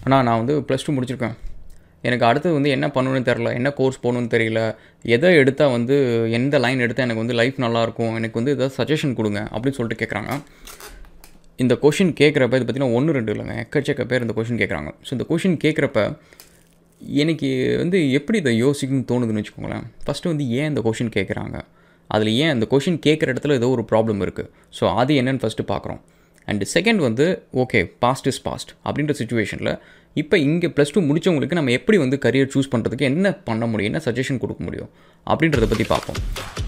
ஆனால் நான் வந்து ப்ளஸ் டூ முடிச்சிருக்கேன் எனக்கு அடுத்தது வந்து என்ன பண்ணணும்னு தெரில என்ன கோர்ஸ் போகணுன்னு தெரியல எதை எடுத்தால் வந்து எந்த லைன் எடுத்தால் எனக்கு வந்து லைஃப் நல்லாயிருக்கும் எனக்கு வந்து ஏதாவது சஜஷன் கொடுங்க அப்படின்னு சொல்லிட்டு கேட்குறாங்க இந்த கொஷின் கேட்குறப்ப இது பார்த்தீங்கன்னா ஒன்று ரெண்டு இல்லைங்க எக்கச்சக்க பேர் இந்த கொஷின் கேட்குறாங்க ஸோ இந்த கொஷின் கேட்குறப்ப எனக்கு வந்து எப்படி இதை யோசிக்கணும்னு தோணுதுன்னு வச்சுக்கோங்களேன் ஃபஸ்ட்டு வந்து ஏன் இந்த கொஷின் கேட்குறாங்க அதில் ஏன் இந்த கொஷின் கேட்குற இடத்துல ஏதோ ஒரு ப்ராப்ளம் இருக்குது ஸோ அது என்னன்னு ஃபஸ்ட்டு பார்க்குறோம் அண்டு செகண்ட் வந்து ஓகே பாஸ்ட் இஸ் பாஸ்ட் அப்படின்ற சுச்சுவேஷனில் இப்போ இங்கே ப்ளஸ் டூ முடித்தவங்களுக்கு நம்ம எப்படி வந்து கரியர் சூஸ் பண்ணுறதுக்கு என்ன பண்ண முடியும் என்ன சஜஷன் கொடுக்க முடியும் அப்படின்றத பற்றி பார்ப்போம்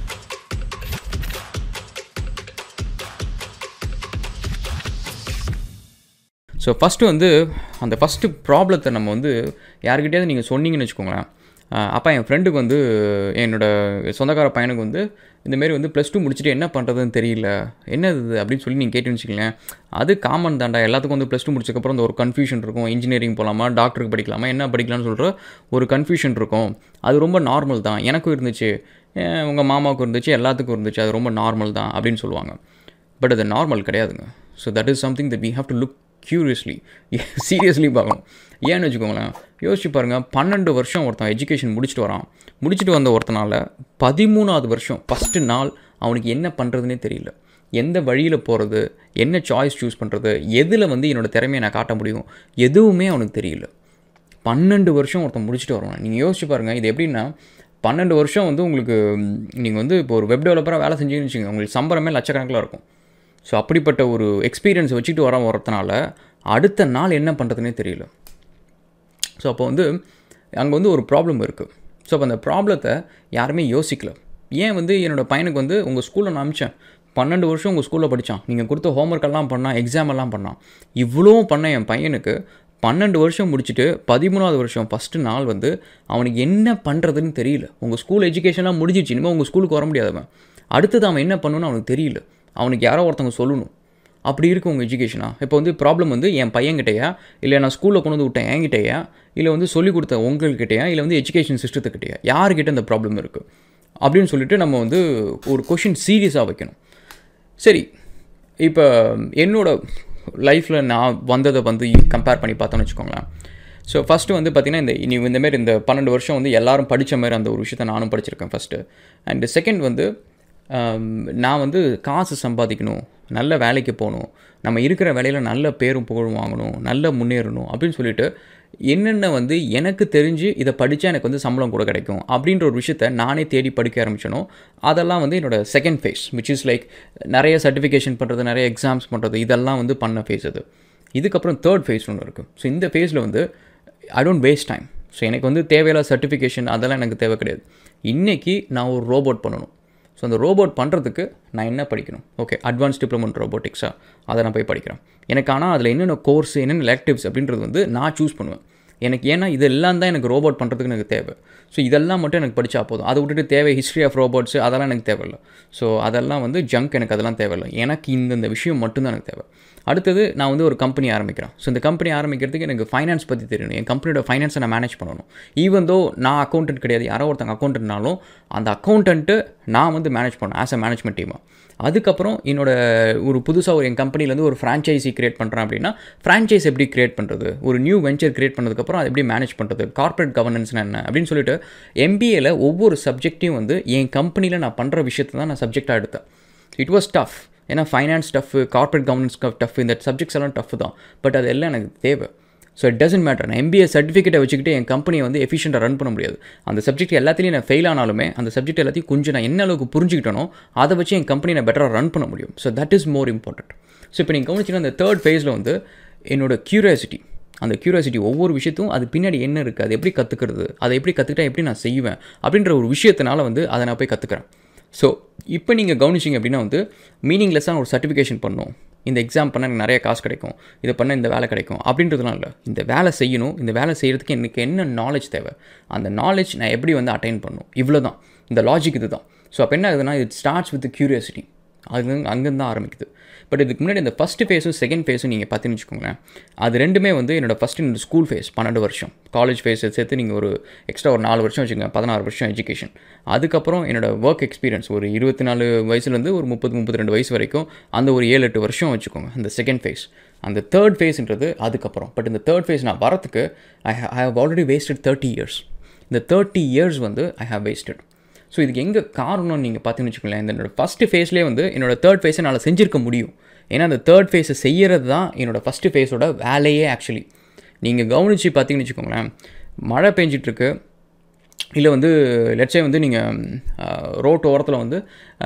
ஸோ ஃபஸ்ட்டு வந்து அந்த ஃபஸ்ட்டு ப்ராப்ளத்தை நம்ம வந்து யாருக்கிட்டேயாவது நீங்கள் சொன்னீங்கன்னு வச்சுக்கோங்களேன் அப்பா என் ஃப்ரெண்டுக்கு வந்து என்னோடய சொந்தக்கார பையனுக்கு வந்து இந்தமாரி வந்து ப்ளஸ் டூ முடிச்சுட்டு என்ன பண்ணுறதுன்னு தெரியல என்ன இது அப்படின்னு சொல்லி நீங்கள் கேட்டுன்னு வச்சுக்கங்களேன் அது காமன் தாண்டா எல்லாத்துக்கும் வந்து ப்ளஸ் டூ முடிச்சதுக்கப்புறம் அந்த ஒரு கன்ஃபியூஷன் இருக்கும் இன்ஜினியரிங் போகலாமா டாக்டருக்கு படிக்கலாமா என்ன படிக்கலாம்னு சொல்கிற ஒரு கன்ஃபியூஷன் இருக்கும் அது ரொம்ப நார்மல் தான் எனக்கும் இருந்துச்சு உங்கள் மாமாவுக்கும் இருந்துச்சு எல்லாத்துக்கும் இருந்துச்சு அது ரொம்ப நார்மல் தான் அப்படின்னு சொல்லுவாங்க பட் அது நார்மல் கிடையாதுங்க so that is something that we have to look curiously seriously பார்க்கணும் ஏன்னு வச்சுக்கோங்களேன் யோசிச்சு பாருங்கள் பன்னெண்டு வருஷம் ஒருத்தன் எஜுகேஷன் முடிச்சுட்டு வரான் முடிச்சுட்டு வந்த ஒருத்தனால் பதிமூணாவது வருஷம் ஃபஸ்ட்டு நாள் அவனுக்கு என்ன பண்ணுறதுனே தெரியல எந்த வழியில் போகிறது என்ன சாய்ஸ் சூஸ் பண்ணுறது எதில் வந்து என்னோடய திறமையை நான் காட்ட முடியும் எதுவுமே அவனுக்கு தெரியல பன்னெண்டு வருஷம் ஒருத்தன் முடிச்சுட்டு வருவான் நீங்கள் யோசிச்சு பாருங்கள் இது எப்படின்னா பன்னெண்டு வருஷம் வந்து உங்களுக்கு நீங்கள் வந்து இப்போ ஒரு வெப் டெவலப்பராக வேலை செஞ்சீங்கன்னு வச்சுங்க உங்களுக்கு சம்பளமே லட்சக்கணக்கில் இருக்கும் ஸோ அப்படிப்பட்ட ஒரு எக்ஸ்பீரியன்ஸ் வச்சுட்டு வர ஒருத்தனால அடுத்த நாள் என்ன பண்ணுறதுனே தெரியல ஸோ அப்போ வந்து அங்கே வந்து ஒரு ப்ராப்ளம் இருக்குது ஸோ அப்போ அந்த ப்ராப்ளத்தை யாருமே யோசிக்கல ஏன் வந்து என்னோடய பையனுக்கு வந்து உங்கள் ஸ்கூலில் நான் அமிச்சேன் பன்னெண்டு வருஷம் உங்கள் ஸ்கூலில் படித்தான் நீங்கள் கொடுத்த ஹோம்ஒர்க் எல்லாம் பண்ணான் எக்ஸாம் எல்லாம் பண்ணான் இவ்வளோ பண்ண என் பையனுக்கு பன்னெண்டு வருஷம் முடிச்சுட்டு பதிமூணாவது வருஷம் ஃபஸ்ட்டு நாள் வந்து அவனுக்கு என்ன பண்ணுறதுன்னு தெரியல உங்கள் ஸ்கூல் எஜுகேஷன்லாம் முடிஞ்சிச்சு இனிமேல் உங்கள் ஸ்கூலுக்கு வர முடியாதவன் அடுத்தது அவன் என்ன பண்ணணும்னு அவனுக்கு தெரியல அவனுக்கு யாரோ ஒருத்தவங்க சொல்லணும் அப்படி இருக்குது உங்கள் எஜுகேஷனா இப்போ வந்து ப்ராப்ளம் வந்து என் பையன்கிட்டயா இல்லை நான் ஸ்கூலில் கொண்டு வந்து விட்டேன் என்கிட்டயா இல்லை வந்து சொல்லிக் கொடுத்த உங்கள்கிட்டயா இல்லை வந்து எஜுகேஷன் சிஸ்டத்துக்கிட்டயா யாருக்கிட்ட இந்த ப்ராப்ளம் இருக்குது அப்படின்னு சொல்லிட்டு நம்ம வந்து ஒரு கொஷின் சீரியஸாக வைக்கணும் சரி இப்போ என்னோட லைஃப்பில் நான் வந்ததை வந்து கம்பேர் பண்ணி பார்த்தோன்னு வச்சுக்கோங்களேன் ஸோ ஃபஸ்ட்டு வந்து பார்த்திங்கன்னா இந்த நீ இந்தமாரி இந்த பன்னெண்டு வருஷம் வந்து எல்லாரும் படித்த மாதிரி அந்த ஒரு விஷயத்த நானும் படிச்சிருக்கேன் ஃபஸ்ட்டு அண்டு செகண்ட் வந்து நான் வந்து காசு சம்பாதிக்கணும் நல்ல வேலைக்கு போகணும் நம்ம இருக்கிற வேலையில் நல்ல பேரும் புகழும் வாங்கணும் நல்ல முன்னேறணும் அப்படின்னு சொல்லிட்டு என்னென்ன வந்து எனக்கு தெரிஞ்சு இதை படித்தா எனக்கு வந்து சம்பளம் கூட கிடைக்கும் அப்படின்ற ஒரு விஷயத்த நானே தேடி படிக்க ஆரம்பிச்சனோ அதெல்லாம் வந்து என்னோடய second phase which is like நிறைய சர்டிஃபிகேஷன் பண்ணுறது நிறைய எக்ஸாம்ஸ் பண்ணுறது இதெல்லாம் வந்து பண்ண ஃபேஸ் அது இதுக்கப்புறம் தேர்ட் ஃபேஸ் ஒன்று இருக்குது ஸோ இந்த ஃபேஸில் வந்து I don't waste time so எனக்கு வந்து தேவையில்லாத சர்டிஃபிகேஷன் அதெல்லாம் எனக்கு தேவை கிடையாது இன்றைக்கி நான் ஒரு ரோபோட் பண்ணணும் ஸோ அந்த ரோபோட் பண்ணுறதுக்கு நான் என்ன படிக்கணும் ஓகே அட்வான்ஸ் டிப்ளமோ ரோபோட்டிக்ஸாக அதை நான் போய் படிக்கிறேன் எனக்கு ஆனால் அதில் என்னென்ன கோர்ஸ் என்னென்ன எலக்டிவ்ஸ் அப்படின்றது வந்து நான் சூஸ் பண்ணுவேன் எனக்கு ஏன்னா இதெல்லாம் தான் எனக்கு ரோபோட் பண்ணுறதுக்கு எனக்கு தேவை ஸோ இதெல்லாம் மட்டும் எனக்கு படித்தா போதும் அதை விட்டுட்டு தேவை ஹிஸ்ட்ரி ஆஃப் ரோபோட்ஸ் அதெல்லாம் எனக்கு தேவையில்லை ஸோ அதெல்லாம் வந்து ஜங்க் எனக்கு அதெல்லாம் தேவையில்லை எனக்கு இந்தந்த விஷயம் மட்டும்தான் எனக்கு தேவை அடுத்தது நான் வந்து ஒரு கம்பெனி ஆரம்பிக்கிறேன் ஸோ இந்த கம்பெனி ஆரம்பிக்கிறதுக்கு எனக்கு ஃபைனான்ஸ் பற்றி தெரியணும் என் கம்பெனியோட ஃபைனான்ஸை நான் மேனேஜ் பண்ணணும் ஈவன் தோ நான் அக்கௌண்டன்ட் கிடையாது யாரோ ஒருத்தங்க அக்கௌண்டன்ட்னாலும் அந்த அக்கௌண்டன்ட்டு நான் வந்து மேனேஜ் பண்ணணும் ஆஸ் அ மேனேஜ்மெண்ட் டீமாக அதுக்கப்புறம் என்னோட ஒரு புதுசாக ஒரு என் கம்பெனிலேருந்து ஒரு ஃப்ரான்ச்சைசி க்ரியேட் பண்ணுறேன் அப்படின்னா ஃப்ரான்ச்சைஸ் எப்படி க்ரியேட் பண்ணுறது ஒரு நியூ வெஞ்சர் க்ரியேட் பண்ணதுக்கப்புறம் அது எப்படி மேனேஜ் பண்ணுறது கார்ப்பரேட் கவர்னன்ஸ்னா என்ன அப்படின்னு சொல்லிட்டு எம்பிஏல ஒவ்வொரு சப்ஜெக்ட்டையும் வந்து என் கம்பெனியில் நான் பண்ணுற விஷயத்தை தான் நான் சப்ஜெக்டாக எடுத்தேன் இட் வாஸ் டஃப் ஏன்னா finance tough corporate governance tough இந்த சப்ஜெக்ட்ஸ் எல்லாம் டஃப் தான் பட் அது எல்லாம் எனக்கு தேவை ஸோ இட் டசன்ட் மேட்டர் நான் எம்பிஏ சர்டிஃபிகேட்டை வச்சுக்கிட்டு என் கம்பெனியை வந்து எஃபிஷியண்டாக ரன் பண்ண முடியாது அந்த சப்ஜெக்ட் எல்லாத்துலேயும் நான் ஃபெயில் ஆனாலுமே அந்த சப்ஜெக்ட் எல்லாத்தையும் கொஞ்சம் நான் என்ன அளவுக்கு புரிஞ்சுக்கிட்டனோ அதை வச்சு என் கம்பெனி நான் பெட்டராக ரன் பண்ண முடியும் so that is more important so இப்போ நீங்கள் கவனிச்சிங்கன்னா அந்த தேர்ட் ஃபேஸில் வந்து என்னோட க்யூரியாசிட்டி அந்த க்யூரியாசிட்டி ஒவ்வொரு விஷயத்தும் அது பின்னாடி என்ன இருக்குது அது எப்படி கற்றுக்கிறது அதை எப்படி கற்றுக்கிட்டா எப்படி நான் செய்வேன் அப்படின்ற ஒரு விஷயத்தினால வந்து அதை நான் போய் கற்றுக்கிறேன் ஸோ இப்போ நீங்கள் கவனிச்சிங்க அப்படின்னா வந்து மீனிங்லெஸ்ஸான ஒரு சர்டிஃபிகேஷன் பண்ணணும் இந்த எக்ஸாம் பண்ண எனக்கு நிறைய காசு கிடைக்கும் இதை பண்ண இந்த வேலை கிடைக்கும் அப்படின்றதுலாம் இல்லை இந்த வேலை செய்யணும் இந்த வேலை செய்கிறதுக்கு எனக்கு என்ன நாலேஜ் தேவை அந்த நாலேஜ் நான் எப்படி வந்து அட்டைன் பண்ணணும் இவ்வளோ தான் இந்த லாஜிக் இது தான் ஸோ அப்போ என்ன ஆகுதுன்னா இது ஸ்டார்ட்ஸ் வித் க்யூரியாசிட்டி அது அங்கேருந்து தான் ஆரம்பிக்குது பட் இதுக்கு முன்னாடி இந்த ஃபஸ்ட்டு ஃபேஸும் செகண்ட் ஃபேஸும் நீங்கள் பார்த்தீங்கன்னு வச்சுக்கோங்களேன் அது ரெண்டுமே வந்து என்னோடய ஃபஸ்ட்டு என்னோட ஸ்கூல் ஃபேஸ் பன்னெண்டு வருஷம் காலேஜ் ஃபேஸ் சேர்த்து நீங்கள் ஒரு எக்ஸ்ட்ரா ஒரு நாலு வருஷம் வச்சுக்கோங்க பதினாறு வருஷம் எஜுகேஷன் அதுக்கப்புறம் என்னோடய ஒர்க் எக்ஸ்பீரியன்ஸ் ஒரு இருபத்தி நாலு வயசுலேருந்து ஒரு முப்பது முப்பத்தி ரெண்டு வயசு வரைக்கும் அந்த ஒரு ஏழு எட்டு வருஷம் வச்சுக்கோங்க அந்த செகண்ட் ஃபேஸ் அந்த தேர்ட் ஃபேஸ்ன்றது அதுக்கப்புறம் பட் இந்த தேர்ட் ஃபேஸ் நான் வரத்துக்கு I I have already wasted thirty years இந்த தேர்ட்டி இயர்ஸ் வந்து ஐ ஹவ் வேஸ்டட் ஸோ இதுக்கு எங்கே காரணம்னு நீங்கள் பார்த்தீங்கன்னு வச்சுக்கோங்களேன் இந்த என்னோட ஃபஸ்ட்டு ஃபேஸ்லேயே வந்து என்னோட தேர்ட் ஃபேஸை என்னால் செஞ்சிருக்க முடியும் ஏன்னா அந்த தேர்ட் ஃபேஸை செய்கிறது தான் என்னோட ஃபஸ்ட்டு ஃபேஸோட வேலையே ஆக்சுவலி நீங்கள் கவனித்து பார்த்தீங்கன்னு வச்சுக்கோங்களேன் மழை பெஞ்சிட்ருக்கு இல்லை வந்து லட்சே வந்து நீங்கள் ரோட்டு ஓரத்தில் வந்து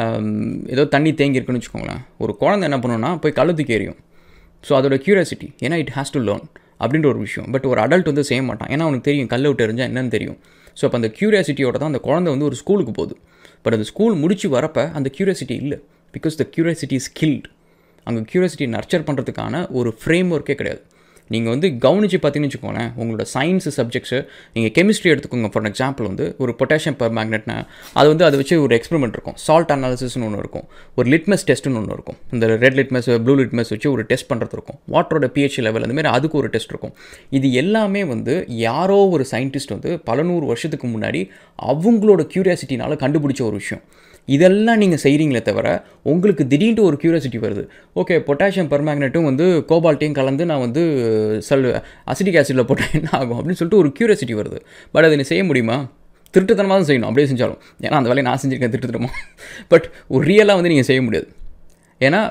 ஏதோ தண்ணி தேங்கி இருக்குன்னு வச்சுக்கோங்களேன் ஒரு குழந்தை என்ன பண்ணுன்னா போய் கழுத்துக்கு எரியும் ஸோ அதோட க்யூரியாசிட்டி ஏன்னா இட் ஹேஸ் டு லேர்ன் அப்படின்ற ஒரு விஷயம் பட் ஒரு அடல்ட் வந்து செய்ய மாட்டான் ஏன்னா அவனுக்கு தெரியும் கல்லை விட்டு எரிஞ்சால் என்னன்னு தெரியும் ஸோ அப்போ அந்த க்யூரியாசிட்டியோட தான் அந்த குழந்தை வந்து ஒரு ஸ்கூலுக்கு போகுது பட் அந்த ஸ்கூல் முடிச்சு வரப்போ அந்த க்யூரியாசிட்டி இல்லை because the curiosity is killed அங்கே க்யூரியாசிட்டி நர்ச்சர் பண்ணுறதுக்கான ஒரு ஃப்ரேம் ஒர்க்கே கிடையாது நீங்கள் வந்து கவனித்து பார்த்தீங்கன்னு வச்சுக்கோங்களேன் உங்களோட சயின்ஸ் சப்ஜெக்ட்ஸு நீங்கள் கெமிஸ்ட்ரி எடுத்துக்கோங்க ஃபார் எக்ஸாம்பிள் வந்து ஒரு பொட்டாசியம் பர் மேக்னெட்னா அது வந்து அதை வச்சு ஒரு எக்ஸ்பெரிமெண்ட் இருக்கும் சால்ட் அனாலிசிஸ்னு ஒன்று இருக்கும் ஒரு லிட்மஸ் டெஸ்ட்னு ஒன்று இருக்கும் இந்த ரெட் லிட்மஸ் ப்ளூ லிட்மஸ் வச்சு ஒரு டெஸ்ட் பண்ணுறது இருக்கும் வாட்டரோட பிஹெச் லெவல் அந்த மாதிரி அதுக்கு ஒரு டெஸ்ட் இருக்கும் இது எல்லாமே வந்து யாரோ ஒரு சயின்டிஸ்ட் வந்து பல நூறு வருஷத்துக்கு முன்னாடி அவங்களோட க்யூரியாசிட்டினால கண்டுபிடிச்ச ஒரு விஷயம் இதெல்லாம் நீங்கள் செய்கிறீங்களே தவிர உங்களுக்கு திடீர்னு ஒரு க்யூரியாசிட்டி வருது ஓகே பொட்டாசியம் பெர்மேக்னெட்டும் வந்து கோபால்ட்டையும் கலந்து நான் வந்து செல் அசிட்டிக் ஆசிடில் போட்டால் என்ன ஆகும் அப்படின்னு சொல்லிட்டு ஒரு க்யூரியாசிட்டி வருது பட் அதை நீ செய்ய முடியுமா திருட்டுத்தனமாக தான் செய்யணும் அப்படியே செஞ்சாலும் ஏன்னா அந்த வேலையை நான் செஞ்சுருக்கேன் திருட்டுத்தனமாக பட் ஒரு ரியலாக வந்து நீங்கள் செய்ய முடியாது ஏன்னா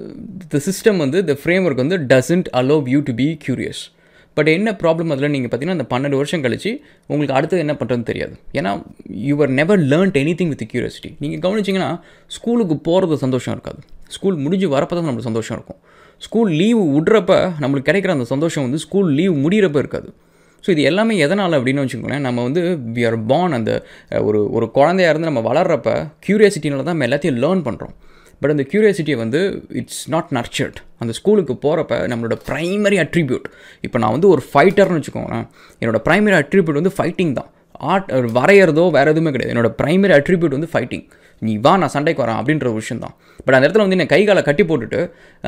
த சிஸ்டம் வந்து த ஃப்ரேம் ஒர்க் வந்து doesn't allow you to be curious but என்ன ப்ராப்ளம் அதில் நீங்கள் பார்த்தீங்கன்னா அந்த பன்னெண்டு வருஷம் கழிச்சு உங்களுக்கு அடுத்தது என்ன பண்ணுறதுன்னு தெரியாது ஏன்னா you're never learned anything with curiosity நீங்கள் கவனிச்சிங்கன்னா ஸ்கூலுக்கு போகிறது சந்தோஷம் இருக்காது ஸ்கூல் முடிஞ்சு வரப்போ தான் நம்மளுக்கு சந்தோஷம் இருக்கும் ஸ்கூல் லீவு விட்றப்ப நம்மளுக்கு கிடைக்கிற அந்த சந்தோஷம் வந்து ஸ்கூல் லீவ் முடிகிறப்ப இருக்காது ஸோ இது எல்லாமே எதனால் அப்படின்னு வச்சுக்கோங்களேன் நம்ம வந்து வி ஆர் பார்ன் அந்த ஒரு ஒரு குழந்தையா இருந்து நம்ம வளர்கிறப்ப க்யூரியாசிட்டினால தான் நம்ம எல்லாத்தையும் லேர்ன் பண்ணுறோம் பட் அந்த க்யூரியாசிட்டியை வந்து இட்ஸ் நாட் நர்ச்சர்ட் அந்த ஸ்கூலுக்கு போகிறப்ப நம்மளோட ப்ரைமரி அட்ரிபியூட் இப்போ நான் வந்து ஒரு ஃபைட்டர்னு வச்சுக்கோங்களேன் என்னோட ப்ரைமரி அட்ரிபியூட் வந்து ஃபைட்டிங் தான் ஆர்ட் வரைகிறதோ வேறு எதுவுமே கிடையாது என்னோட ப்ரைமரி அட்ரிபியூட் வந்து ஃபைட்டிங் நீ வா நான் சண்டைக்கு வரேன் அப்படின்ற ஒரு விஷயம் தான் பட் அந்த இடத்துல வந்து என்னை கை காலை கட்டி போட்டுட்டு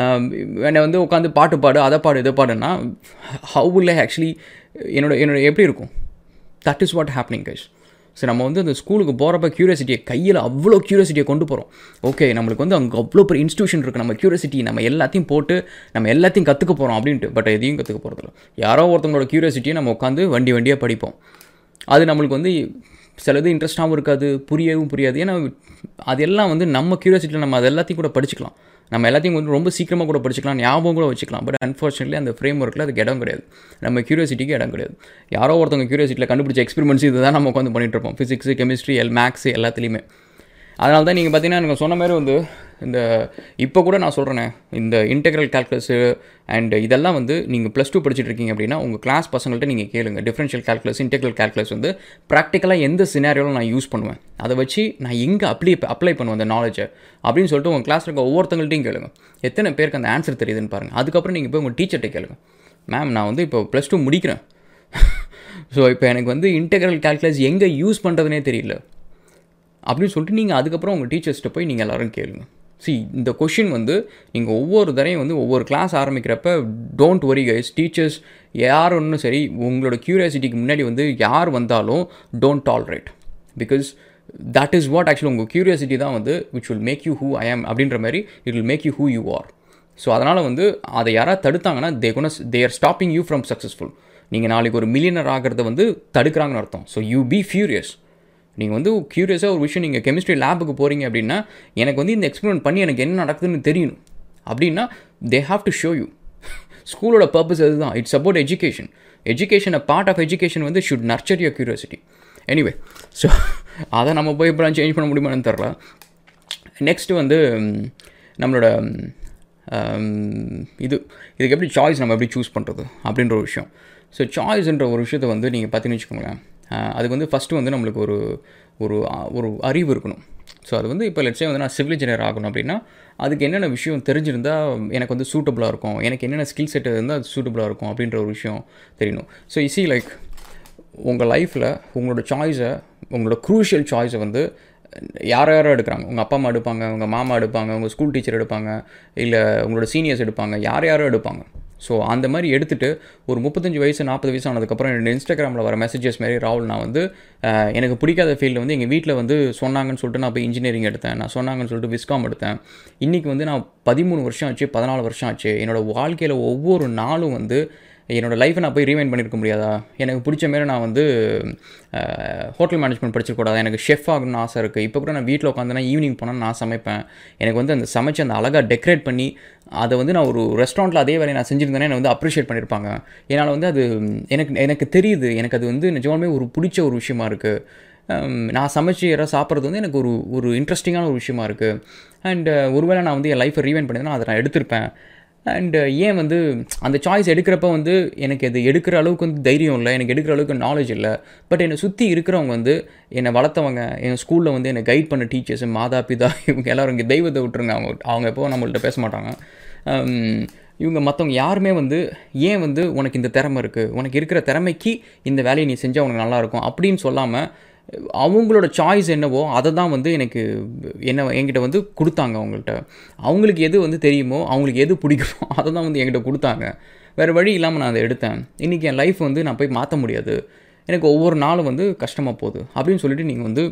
என்னை வந்து உட்காந்து பாட்டு பாடு அதை பாடு இதை பாடுன்னா ஹவு வில் ஆக்சுவலி என்னோட என்னோட எப்படி இருக்கும் that is what happening guys so நம்ம வந்து அந்த ஸ்கூலுக்கு போகிறப்ப க்யூரியாசிட்டியை கையில் அவ்வளோ க்யூரியாசிட்டியை கொண்டு போகிறோம் ஓகே நம்மளுக்கு வந்து அங்கே அவ்வளோ பெரிய இன்ஸ்டியூஷன் இருக்குது நம்ம க்யூரியாசிட்டி நம்ம எல்லாத்தையும் போட்டு நம்ம எல்லாத்தையும் கற்றுக்க போகிறோம் அப்படின்ட்டு பட் எதையும் கற்றுக்க போகிறதில்ல யாரோ ஒருத்தவங்களோட க்யூரியாசிட்டியை நம்ம உட்காந்து வண்டி வண்டியாக படிப்போம் அது நம்மளுக்கு வந்து சிலது இன்ட்ரெஸ்ட்டாகவும் இருக்காது புரியவும் புரியாது ஏன்னா அதெல்லாம் வந்து நம்ம க்யூரியாசிட்டியில் நம்ம அது எல்லாத்தையும் கூட படிச்சுக்கலாம் நம்ம எல்லாத்தையும் வந்து ரொம்ப சீக்கிரமாக கூட படிச்சுக்கலாம் ஞாபகம் கூட வச்சுக்கலாம் பட் அன்ஃபார்ச்சுனேட்லி அந்த ஃப்ரேம் ஒர்க்கில் அதுக்கு இடம் கிடையாது நம்ம க்யூரியாசிட்டிக்கு இடம் கிடையாது யாரோ ஒருத்தவங்க க்யூரியாசிட்டியில் கண்டுபிடிச்ச எக்ஸ்பெரிமெண்ட்ஸ் இதுதான் நம்ம உட்காந்து பண்ணிட்டு இருப்போம் ஃபிசிக்ஸ் கெமிஸ்ட்ரி எல் மேக்ஸ் எல்லாத்துலேயுமே அதனால தான் நீங்கள் பார்த்தீங்கன்னா எனக்கு சொன்ன மாதிரி வந்து இந்த இப்போ கூட நான் சொல்கிறேனே இந்த இன்டெக்ரல் கால்குலஸு அண்ட் இதெல்லாம் வந்து நீங்கள் ப்ளஸ் டூ படிச்சுட்டு இருக்கீங்க அப்படின்னா உங்கள் கிளாஸ் பசங்கள்ட்ட நீங்கள் கேளுங்க டிஃப்ரென்ஷியல் கால்குலஸ் இன்டெக்ரல் கால்குலஸ் வந்து ப்ராக்டிக்கலாக எந்த சினாரியோவில் நான் யூஸ் பண்ணுவேன் அதை வச்சு நான் எங்கே அப்ளை அப்ளை பண்ணுவேன் அந்த நாலேஜை அப்படின்னு சொல்லிட்டு உங்கள் கிளாஸில் இருக்க ஒவ்வொருத்தங்கள்ட்டையும் கேளுங்க எத்தனை பேருக்கு அந்த ஆன்சர் தெரியுதுன்னு பாருங்கள் அதுக்கப்புறம் நீங்கள் போய் உங்கள் டீச்சர்கிட்ட கேளுங்க மேம் நான் வந்து இப்போ ப்ளஸ் டூ முடிக்கிறேன் ஸோ இப்போ எனக்கு வந்து இன்டெக்ரல் கால்குலஸ் எங்கே யூஸ் பண்ணுறதுனே தெரியல அப்படின்னு சொல்லிட்டு நீங்கள் அதுக்கப்புறம் உங்கள் டீச்சர்ஸ்கிட்ட போய் நீங்கள் எல்லோரும் கேளுங்க சி இந்த கொஷின் வந்து நீங்கள் ஒவ்வொரு தரையும் வந்து ஒவ்வொரு கிளாஸ் ஆரம்பிக்கிறப்ப டோன்ட் ஒரி கைஸ் டீச்சர்ஸ் யார் ஒன்றும் சரி உங்களோட க்யூரியாசிட்டிக்கு முன்னாடி வந்து யார் வந்தாலும் don't tolerate because that is what actually உங்கள் க்யூரியாசிட்டி தான் வந்து which will make you who I am அப்படின்ற மாதிரி it will make you who you are so அதனால் வந்து அதை யாராவது தடுத்தாங்கன்னா they gonna they are stopping you from successful நீங்கள் நாளைக்கு ஒரு மில்லியனர் ஆகிறத வந்து தடுக்கிறாங்கன்னு அர்த்தம் ஸோ யூ பி ஃபியூரியஸ் நீங்கள் வந்து க்யூரியஸாக ஒரு விஷயம் நீங்கள் கெமிஸ்ட்ரி லேபுக்கு போகிறீங்க அப்படின்னா எனக்கு வந்து இந்த எக்ஸ்பெரிமெண்ட் பண்ணி எனக்கு என்ன நடக்குதுன்னு தெரியணும் அப்படின்னா they have to show you ஸ்கூலோட பர்பஸ் அதுதான் it's about education education a part of education வந்து should nurture your curiosity anyway so அதை நம்ம போய் இப்போலாம் சேஞ்ச் பண்ண முடியுமான்னு தெரில நெக்ஸ்ட்டு வந்து நம்மளோட இது இதுக்கு எப்படி சாய்ஸ் நம்ம எப்படி சூஸ் பண்ணுறது அப்படின்ற ஒரு விஷயம் ஸோ சாய்ஸ்ன்ற ஒரு விஷயத்தை வந்து நீங்கள் பார்த்தீங்கன்னு வச்சுக்கோங்களேன் அதுக்கு வந்து ஃபஸ்ட்டு வந்து நம்மளுக்கு ஒரு ஒரு ஒரு அறிவு இருக்கணும் ஸோ அது வந்து இப்போ லட்சம் வந்து நான் சிவில் இன்ஜினியர் ஆகணும் அப்படின்னா அதுக்கு என்னென்ன விஷயம் தெரிஞ்சிருந்தால் எனக்கு வந்து சூட்டபுளாக இருக்கும் எனக்கு என்னென்ன ஸ்கில் செட் இருந்தால் அது சூட்டபுளாக இருக்கும் அப்படின்ற ஒரு விஷயம் தெரியணும் ஸோ இசி லைக் உங்கள் லைஃப்பில் உங்களோட சாய்ஸை உங்களோட க்ரூஷியல் சாய்ஸை வந்து யார் யாரோ எடுக்கிறாங்க உங்கள் அப்பா அம்மா எடுப்பாங்க உங்கள் மாமா எடுப்பாங்க உங்கள் ஸ்கூல் டீச்சர் எடுப்பாங்க இல்லை உங்களோட சீனியர்ஸ் எடுப்பாங்க யார் யாரோ எடுப்பாங்க ஸோ அந்த மாதிரி எடுத்துகிட்டு ஒரு முப்பத்தஞ்சு வயசு நாற்பது வயசு ஆனதுக்கப்புறம் என்னோட இன்ஸ்டாகிராமில் வர மெசேஜஸ் மாரி ராகுல் நான் வந்து அஹ், எனக்கு பிடிக்காத ஃபீல்டில் வந்து எங்கள் வீட்டில் வந்து சொன்னாங்கன்னு சொல்லிட்டு நான் போய் இன்ஜினியரிங் எடுத்தேன் நான் சொன்னாங்கன்னு சொல்லிட்டு விஸ்காம் எடுத்தேன் இன்றைக்கி வந்து நான் பதிமூணு வருஷம் ஆச்சு பதினாலு வருஷம் ஆச்சு என்னோட வாழ்க்கையில் ஒவ்வொரு நாளும் வந்து என்னோடய லைஃப்பை நான் போய் ரீவைண்ட் பண்ணியிருக்க முடியாதா எனக்கு பிடிச்ச மாரி நான் வந்து ஹோட்டல் மேனேஜ்மெண்ட் படிச்சிருக்கூடாதா எனக்கு ஷெஃப் ஆகணும்னு ஆசை இருக்குது இப்போ கூட நான் வீட்டில் உட்காந்தேன்னா ஈவினிங் போனால் நான் சமைப்பேன் எனக்கு வந்து அந்த சமைச்சு அந்த அழகாக டெக்கரேட் பண்ணி அதை வந்து நான் ஒரு ரெஸ்டாரண்ட்டில் அதே வேலையை நான் செஞ்சுருந்தேனே என்னை வந்து அப்ரிஷியேட் பண்ணியிருப்பாங்க என்னால் வந்து அது எனக்கு எனக்கு தெரியுது எனக்கு அது வந்து நிஜமாலுமே ஒரு பிடிச்ச ஒரு விஷயமா இருக்குது நான் சமைச்சு யாராவது சாப்பிட்றது வந்து எனக்கு ஒரு ஒரு இன்ட்ரெஸ்டிங்கான ஒரு விஷயமா இருக்குது அண்ட் ஒருவேளை நான் வந்து என் லைஃப்பை ரீவைண்ட் பண்ணியிருந்தேன்னா அதை நான் எடுத்திருப்பேன் அண்டு ஏன் வந்து அந்த சாய்ஸ் எடுக்கிறப்ப வந்து எனக்கு அது எடுக்கிற அளவுக்கு வந்து தைரியம் இல்லை எனக்கு எடுக்கிற அளவுக்கு நாலேஜ் இல்லை பட் என்னை சுற்றி இருக்கிறவங்க வந்து என்னை வளர்த்தவங்க என் ஸ்கூலில் வந்து என்னை கைட் பண்ண டீச்சர்ஸ் மாதா பிதா இவங்க எல்லாரும் இங்கே தெய்வத்தை விட்டுருங்க அவங்க அவங்க எப்போ நம்மள்ட்ட பேச மாட்டாங்க ஹம், இவங்க மற்றவங்க யாருமே வந்து ஏன் வந்து உனக்கு இந்த திறமை இருக்குது உனக்கு இருக்கிற திறமைக்கு இந்த வேலையை நீ செஞ்சால் உனக்கு நல்லாயிருக்கும் அப்படின்னு சொல்லாமல் அவங்களோட சாய்ஸ் என்னவோ அதை தான் வந்து எனக்கு என்ன என்கிட்ட வந்து கொடுத்தாங்க அவங்கள்ட்ட அவங்களுக்கு எது வந்து தெரியுமோ அவங்களுக்கு எது பிடிக்குமோ அதை தான் வந்து என்கிட்ட கொடுத்தாங்க வேறு வழி இல்லாமல் நான் அதை எடுத்தேன் இன்றைக்கி என் லைஃப் வந்து நான் போய் மாற்ற முடியாது எனக்கு ஒவ்வொரு நாளும் வந்து கஷ்டமாக போகுது அப்படின்னு சொல்லிட்டு நீங்கள் வந்து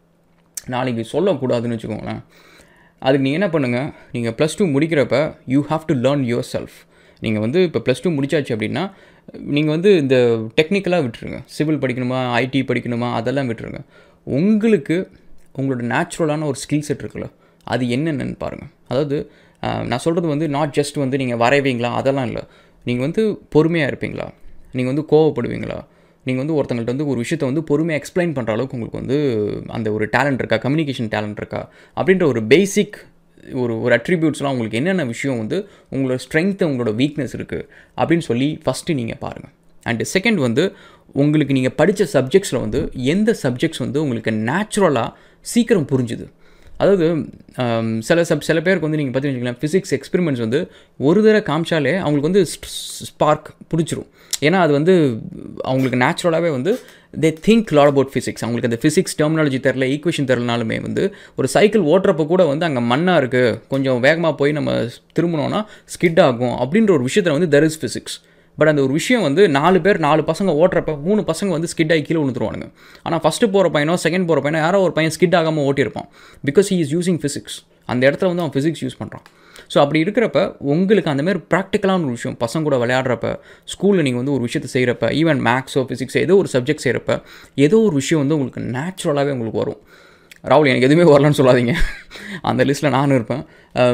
நாளைக்கு சொல்லக்கூடாதுன்னு வச்சுக்கோங்களேன் அதுக்கு நீங்கள் என்ன பண்ணுங்கள் நீங்கள் ப்ளஸ் டூ முடிக்கிறப்ப you have to learn yourself நீங்கள் வந்து இப்போ ப்ளஸ் டூ முடிச்சாச்சு அப்படின்னா நீங்கள் வந்து இந்த டெக்னிக்கலாக விட்டுருங்க சிவில் படிக்கணுமா ஐடி படிக்கணுமா அதெல்லாம் விட்டுருங்க உங்களுக்கு உங்களோட நேச்சுரலான ஒரு ஸ்கில் செட் இருக்குல்ல அது என்னென்னு பாருங்கள் அதாவது அஹ், நான் சொல்கிறது வந்து நாட் ஜஸ்ட் வந்து நீங்கள் வரைவீங்களா அதெல்லாம் இல்லை நீங்கள் வந்து பொறுமையாக இருப்பீங்களா நீங்கள் வந்து கோவப்படுவீங்களா நீங்கள் வந்து ஒருத்தங்கள்ட்ட வந்து ஒரு விஷயத்தை வந்து பொறுமையாக எக்ஸ்பிளைன் பண்ணுற அளவுக்கு உங்களுக்கு வந்து அந்த ஒரு டேலண்ட் இருக்கா கம்யூனிகேஷன் டேலண்ட் இருக்கா அப்படின்ற ஒரு பேசிக் ஒரு ஒரு அட்ரிபியூட்ஸ்லாம் உங்களுக்கு என்னென்ன விஷயம் வந்து உங்களோட ஸ்ட்ரென்த்து உங்களோட வீக்னஸ் இருக்குது அப்படின்னு சொல்லி ஃபஸ்ட்டு நீங்கள் பாருங்கள் அண்டு செகண்ட் வந்து உங்களுக்கு நீங்கள் படித்த சப்ஜெக்ட்ஸில் வந்து எந்த சப்ஜெக்ட்ஸ் வந்து உங்களுக்கு நேச்சுரலாக சீக்கிரம் புரிஞ்சுது அதாவது ஆம், சில சப் சில பேருக்கு வந்து நீங்கள் பார்த்தீங்கன்னா ஃபிசிக்ஸ் எக்ஸ்பெரிமெண்ட்ஸ் வந்து ஒரு தடவை காமிச்சாலே அவங்களுக்கு வந்து ஸ்பார்க் பிடிச்சிரும் ஏன்னா அது வந்து அவங்களுக்கு நேச்சுரலாகவே வந்து they think lot about physics அவங்களுக்கு அந்த ஃபிசிக்ஸ் டெர்மினாலஜி தெரில ஈக்குவேஷன் தெரிலனாலுமே வந்து ஒரு சைக்கிள் ஓட்டுறப்ப கூட வந்து அங்கே மண்ணாக இருக்குது கொஞ்சம் வேகமாக போய் நம்ம திரும்பினோன்னா ஸ்கிட் ஆகும் அப்படின்ற ஒரு விஷயத்தில் வந்து தெர் இஸ் ஃபிசிக்ஸ் பட் அந்த ஒரு விஷயம் வந்து நாலு பேர் நாலு பசங்க ஓட்டுறப்ப மூணு பசங்க வந்து ஸ்கிட் ஆகி கீழே விழுந்துருவானுங்க ஆனால் ஃபஸ்ட்டு போகிற பையனோ செகண்ட் போகிற பையனோ யாரோ ஒரு பையன் ஸ்கிட் ஆகாமல் ஓட்டியிருப்பான் because he is using physics அந்த இடத்துல வந்து அவன் ஃபிசிக்ஸ் யூஸ் பண்ணுறான் ஸோ அப்படி இருக்கிறப்ப உங்களுக்கு அந்த மாதிரி ப்ராக்டிக்கலான ஒரு விஷயம் பசங்க கூட விளையாடுறப்ப ஸ்கூலில் நீங்கள் வந்து ஒரு விஷயத்தை செய்கிறப்ப ஈவன் மேக்ஸோ ஃபிசிக்ஸ் ஏதோ ஒரு சப்ஜெக்ட் செய்கிறப்ப ஏதோ ஒரு விஷயம் வந்து உங்களுக்கு நேச்சுரலாகவே உங்களுக்கு வரும் ராகுல் எனக்கு எதுவுமே வரலன்னு சொல்லாதீங்க அந்த லிஸ்ட்டில் நானும் இருப்பேன்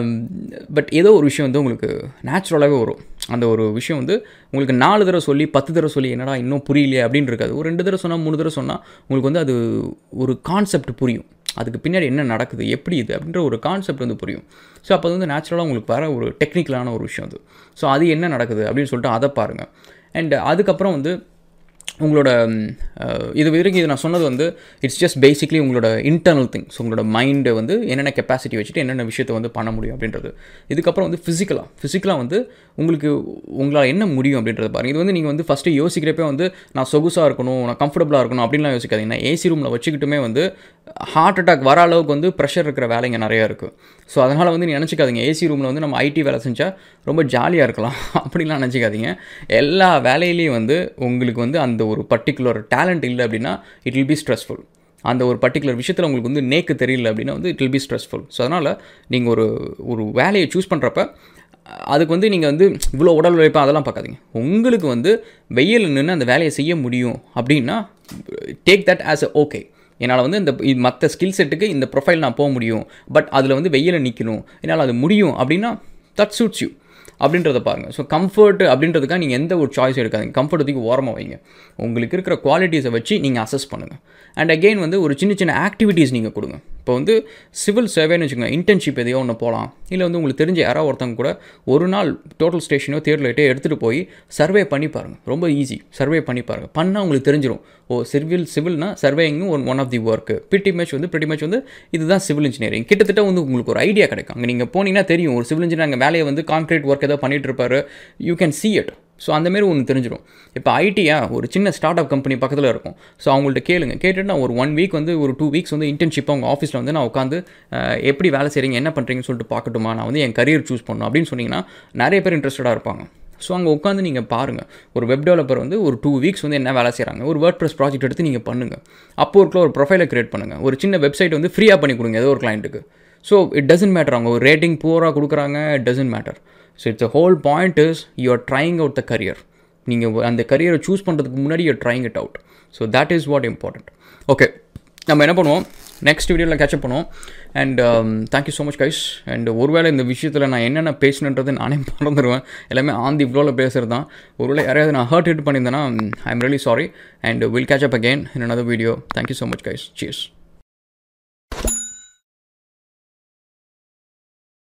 பட் ஏதோ ஒரு விஷயம் வந்து உங்களுக்கு நேச்சுரலாகவே வரும் அந்த ஒரு விஷயம் வந்து உங்களுக்கு நாலு தடவை சொல்லி பத்து தடவை சொல்லி என்னடா இன்னும் புரியலையே அப்படின்னு இருக்காது ஒரு ரெண்டு தடவை சொன்னால் மூணு தடவை சொன்னால் உங்களுக்கு வந்து அது ஒரு கான்செப்ட் புரியும் அதுக்கு பின்னாடி என்ன நடக்குது எப்படி இது அப்படின்ற ஒரு கான்செப்ட் வந்து புரியும் ஸோ அப்போ வந்து நேச்சுரலாக உங்களுக்கு வர ஒரு டெக்னிக்கலான ஒரு விஷயம் அது ஸோ அது என்ன நடக்குது அப்படின்னு சொல்லிட்டு அதை பாருங்கள் அண்ட் அதுக்கப்புறம் வந்து உங்களோட ம், அஹ், இது வரைக்கும் இது நான் சொன்னது வந்து இட்ஸ் ஜஸ்ட் பேசிக்லி உங்களோட இன்டர்னல் திங்ஸ் உங்களோட மைண்டை வந்து என்னென்ன கெப்பாசிட்டி வச்சுட்டு என்னென்ன விஷயத்தை வந்து பண்ண முடியும் அப்படின்றது இதுக்கப்புறம் வந்து ஃபிசிக்கலாக ஃபிசிக்கலாக வந்து உங்களுக்கு உங்களால் என்ன முடியும் அப்படின்றத பாருங்க இது வந்து நீங்கள் வந்து ஃபஸ்ட்டு யோசிக்கிறப்பே வந்து நான் சொகுசாக இருக்கணும் நான் கம்ஃபர்டபுளாக இருக்கணும் அப்படின்லாம் யோசிக்காதீங்க நான் ஏசி ரூமில் வச்சுக்கிட்டுமே வந்து ஹார்ட் அட்டாக் வர அளவுக்கு வந்து ப்ரெஷர் இருக்கிற வேலைங்க நிறையா இருக்குது ஸோ அதனால் வந்து நீ நினச்சிக்காதீங்க ஏசி ரூமில் வந்து நம்ம ஐடி வேலை செஞ்சால் ரொம்ப ஜாலியாக இருக்கலாம் அப்படிலாம் நினச்சிக்காதீங்க எல்லா வேலையிலையும் வந்து உங்களுக்கு வந்து அந்த ஒரு பர்டிகுலர் டேலண்ட் இல்லை அப்படின்னா இட் வில் பி ஸ்ட்ரெஸ்ஃபுல் அந்த ஒரு பர்டிகுலர் விஷயத்தில் உங்களுக்கு வந்து நேக்கு தெரியல அப்படின்னா வந்து it will be stressful so அதனால் நீங்கள் ஒரு ஒரு வேலையை சூஸ் பண்ணுறப்ப அதுக்கு வந்து நீங்கள் வந்து இவ்வளோ உடல் உழைப்பா அதெல்லாம் பார்க்காதீங்க உங்களுக்கு வந்து வெயில் நின்று அந்த வேலையை செய்ய முடியும் அப்படின்னா take that as a okay என்னால் வந்து இந்த மற்ற ஸ்கில் செட்டுக்கு இந்த ப்ரொஃபைல் நான் போக முடியும் பட் அதில் வந்து வெயில நிற்கணும் என்னால் அது முடியும் அப்படின்னா தட் சூட்ஸ் யூ அப்படின்றத பாருங்கள் ஸோ கம்ஃபர்ட் அப்படின்றதுக்காக நீங்கள் எந்த ஒரு சாய்ஸ் எடுக்காதீங்க கம்ஃபர்ட் தூக்கி ஓரமாக வைங்க உங்களுக்கு இருக்கிற குவாலிட்டிஸை வச்சு நீங்கள் அசஸ் பண்ணுங்கள் அண்ட் அகெயின் வந்து ஒரு சின்ன சின்ன ஆக்டிவிட்டீஸ் நீங்கள் கொடுங்க இப்போ வந்து சிவில் சர்வேன்னு வச்சுக்கோங்க இன்டர்ன்ஷிப் எதையோ ஒன்று போகலாம் இல்லை வந்து உங்களுக்கு தெரிஞ்ச யாரோ ஒருத்தவங்க கூட ஒரு நாள் டோட்டல் ஸ்டேஷனோ தேர்ட் லைட்டோ எடுத்துகிட்டு போய் சர்வே பண்ணி பாருங்கள் ரொம்ப ஈஸி சர்வே பண்ணி பாருங்கள் பண்ணால் உங்களுக்கு தெரிஞ்சிடும் ஓ சிவில் சிவில்னா சர்வேயிங்கும் one one of the work pretty much வந்து பிரிட்டி மேட்ச் வந்து இதுதான் சிவில் இன்ஜினியரிங் கிட்டத்தட்ட வந்து உங்களுக்கு ஒரு ஐடியா கிடைக்கும் அங்கே நீங்கள் போனீங்கன்னா தெரியும் ஒரு சிவில் இன்ஜினியர் அங்கே வேலையை வந்து கான்க்ரீட் ஒர்க் ஏதோ பண்ணிட்டு இருப்பாரு you can see it so அந்தமாரி ஒன்று தெரிஞ்சிடும் இப்போ ஐடியா ஒரு சின்ன ஸ்டார்ட் அப் கம்பெனி பக்கத்தில் இருக்கும் ஸோ அவங்கள்ட்ட கேளுங்க கேட்டுட்டு நான் ஒரு ஒன் வீக் வந்து ஒரு டூ வீக்ஸ் வந்து இன்டர்ன்ஷிப் அவங்க ஆஃபீஸில் வந்து நான் உட்காந்து அஹ், எப்படி வேலை செய்கிறீங்க என்ன பண்ணுறீங்கன்னு சொல்லிட்டு பார்க்கட்டுமா நான் வந்து என் கரியர் சூஸ் பண்ணணும் அப்படின்னு சொன்னீங்கன்னா நிறைய பேர் இன்ட்ரெஸ்டடாக இருப்பாங்க ஸோ அங்கே உட்காந்து நீங்கள் பாருங்கள் ஒரு வெப் டெவலப்பர் வந்து ஒரு டூ வீக்ஸ் வந்து என்ன வேலை செய்கிறாங்க ஒரு வேர்ட் ப்ரெஸ் ப்ராஜெக்ட் எடுத்து நீங்கள் பண்ணுங்கள் அப்போ ஒர்க்கில் ஒரு ப்ரொஃபைலை க்ரியேட் பண்ணுங்கள் ஒரு சின்ன வெப்சைட் வந்து ஃப்ரீயாக பண்ணி கொடுங்க ஏதோ ஒரு கிளைண்ட்டுக்கு ஸோ இட் டசன்ட் மேட்டர் அவங்க ஒரு ரேட்டிங் பூராக கொடுக்குறாங்க it doesn't matter so it's whole point is you are trying out the career நீங்கள் அந்த கரியரை சூஸ் பண்ணுறதுக்கு முன்னாடி you trying it out so that is what important okay நம்ம என்ன பண்ணுவோம் நெக்ஸ்ட் வீடியோவில் கேட்சப் பண்ணுவோம் and thank you so much guys and ஒருவேளை இந்த விஷயத்தில் நான் என்னென்ன பேசினன்றது நானே மறந்துடுவேன் எல்லாமே ஆந்தி இவ்வளோவில் பேசுகிறது தான் ஒருவேளை யாரையாவது நான் ஹர்ட் ஹிட் பண்ணியிருந்தேன்னா I am really sorry and will catch up again in another video thank you so much guys cheers